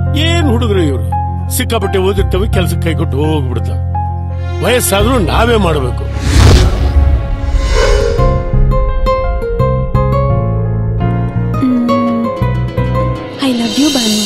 ಏನ್ ಹುಡುಗರು ಇವರು ಸಿಕ್ಕಾಪಟ್ಟೆ ಓದಿರ್ತವೆ ಕೆಲಸಕ್ಕೆ ಕೈಕೊಟ್ಟು ಹೋಗ್ಬಿಡ್ತಾವೆ ವಯಸ್ಸಾದ್ರೂ ನಾವೇ ಮಾಡಬೇಕು ಐ ಲವ್ ಯು ಬಾನು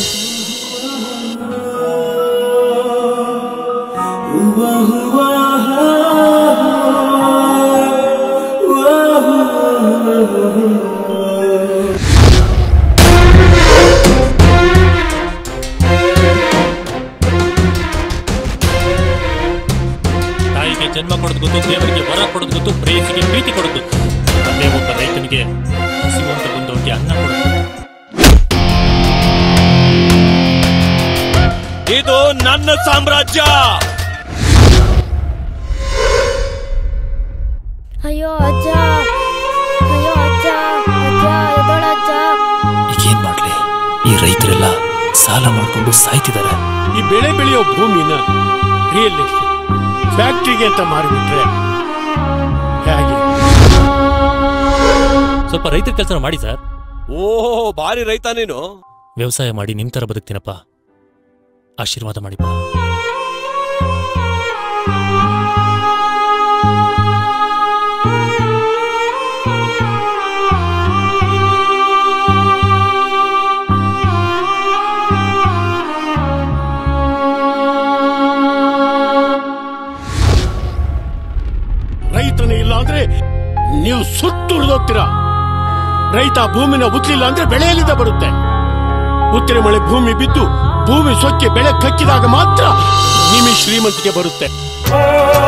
ತಾಯಿಗೆ ಜನ್ಮ ಕೊಡೋದು ಗೊತ್ತು ದೇವರಿಗೆ ವರ ಕೊಡೋದು ಗೊತ್ತು ಪ್ರೇಯಸಿಗೆ ಪ್ರೀತಿ ಕೊಡೋದು ಗೊತ್ತು ಅದೇ ಒಬ್ಬ ರೈತನಿಗೆ ಹಸಿವಂತ ಬಂದವರಿಗೆ ಅನ್ನ ಕೊಡೋದು ಇದು ನನ್ನ ಸಾಮ್ರಾಜ್ಯ ಅಯ್ಯೋ ಅಜ್ಜ ಅಯ್ಯೋ ಅಜ್ಜ ಅಜ್ಜ ಎದೋಳ ಅಜ್ಜ ಈಗೇನ್ ಮಾಡ್ಲಿ ಈ ರೈತರೆಲ್ಲ ಸಾಲ ಮಾಡ್ಕೊಂಡು ಸಾಯ್ತಿದ್ದಾರೆ ಈ ಬೆಳೆ ಬೆಳೆಯೋ ಭೂಮಿನ ರಿಯಲ್ ಎಸ್ಟೇಟ್ ಫ್ಯಾಕ್ಟ್ರಿಗೆ ಅಂತ ಮಾರಿಬಿಟ್ರೆ ಹೇಗೆ ಸ್ವಲ್ಪ ರೈತರ ಕೆಲಸ ಮಾಡಿ ಸರ್ ಓಹೋ ಭಾರಿ ರೈತ ನೀನು ವ್ಯವಸಾಯ ಮಾಡಿ ನಿಮ್ ತರ ಬದುಕ್ತೀನಪ್ಪ ಆಶೀರ್ವಾದ ಮಾಡಿಪ್ಪ ರೈತನೇ ಇಲ್ಲ ಅಂದ್ರೆ ನೀವು ಸುತ್ತುಳಿದೋಗ್ತೀರಾ ರೈತ ಭೂಮಿನ ಉತ್ತಲಿಲ್ಲ ಅಂದ್ರೆ ಬೆಳೆಯಲಿಂದ ಬರುತ್ತೆ ಉತ್ತರೆ ಮಳೆ ಭೂಮಿ ಬಿದ್ದು ಭೂಮಿ ಸೊಕ್ಕೆ ಬೆಳೆ ಕಕ್ಕಿದಾಗ ಮಾತ್ರ ನಿಮಗೆ ಶ್ರೀಮಂತಿಗೆ ಬರುತ್ತೆ